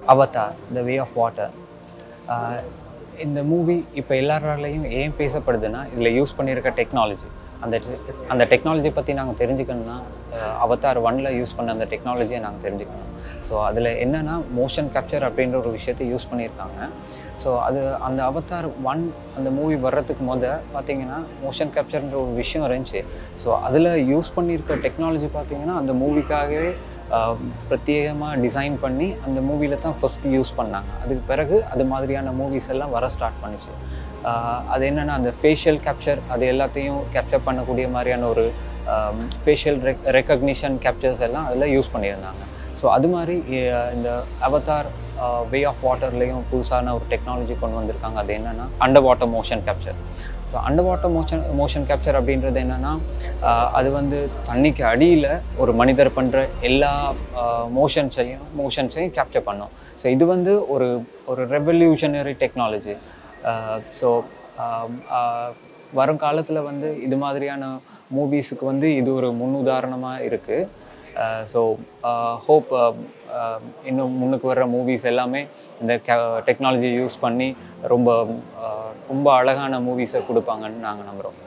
Avatar the way of water இந்த movie இப்போ எல்லாராலையும் ஏன் பேசப்படுதுன்னா இதில் யூஸ் பண்ணியிருக்க டெக்னாலஜி அந்த te- அந்த டெக்னாலஜி பற்றி நாங்கள் தெரிஞ்சுக்கணும்னா அஹ், அவதார் ஒன்ல யூஸ் பண்ண அந்த டெக்னாலஜியை நாங்கள் தெரிஞ்சுக்கணும் ஸோ அதில் என்னென்னா மோஷன் கேப்சர் அப்படின்ற ஒரு விஷயத்தை யூஸ் பண்ணியிருக்காங்க ஸோ அது அந்த அவதார் ஒன் அந்த மூவி வர்றதுக்கு முத பார்த்தீங்கன்னா மோஷன் கேப்சர்ன்ற ஒரு விஷயம் இருந்துச்சு ஸோ அதில் யூஸ் பண்ணியிருக்க டெக்னாலஜி பார்த்தீங்கன்னா அந்த மூவிக்காகவே பிரத்யேகமாக டிசைன் பண்ணி அந்த மூவியில் தான் ஃபஸ்ட்டு யூஸ் பண்ணாங்க அதுக்கு பிறகு அது மாதிரியான மூவிஸ் எல்லாம் வர ஸ்டார்ட் பண்ணுச்சு ஆஹ் அது என்னென்னா அந்த ஃபேஷியல் கேப்சர் அது எல்லாத்தையும் கேப்சர் பண்ணக்கூடிய மாதிரியான ஒரு ஃபேஷியல் ரெக் ரெக்கக்னிஷன் கேப்சர்ஸ் எல்லாம் அதில் யூஸ் பண்ணியிருந்தாங்க ஸோ அது மாதிரி அஹ் இந்த அவதார் வே ஆஃப் வாட்டர்லேயும் புதுசான ஒரு டெக்னாலஜி கொண்டு வந்திருக்காங்க அது என்னென்னா under water motion capture so under water motion motion capture அப்படின்றது என்னென்னா அது வந்து தண்ணிக்கு அடியில் ஒரு மனிதர் பண்ணுற எல்லா மோஷன்ஸையும் மோஷன்ஸையும் கேப்சர் பண்ணும் ஸோ இது வந்து ஒரு ஒரு ரெவல்யூஷனரி டெக்னாலஜி ஸோ வருங்காலத்தில் வந்து இது மாதிரியான மூவிஸுக்கு வந்து இது ஒரு முன்னுதாரணமாக இருக்குது ஸோ ஹோப் இன்னும் முன்னுக்கு வர்ற மூவிஸ் எல்லாமே இந்த டெக்னாலஜி யூஸ் பண்ணி ரொம்ப ஆஹ் ரொம்ப அழகான மூவிஸை கொடுப்பாங்கன்னு நாங்கள் நம்புகிறோம்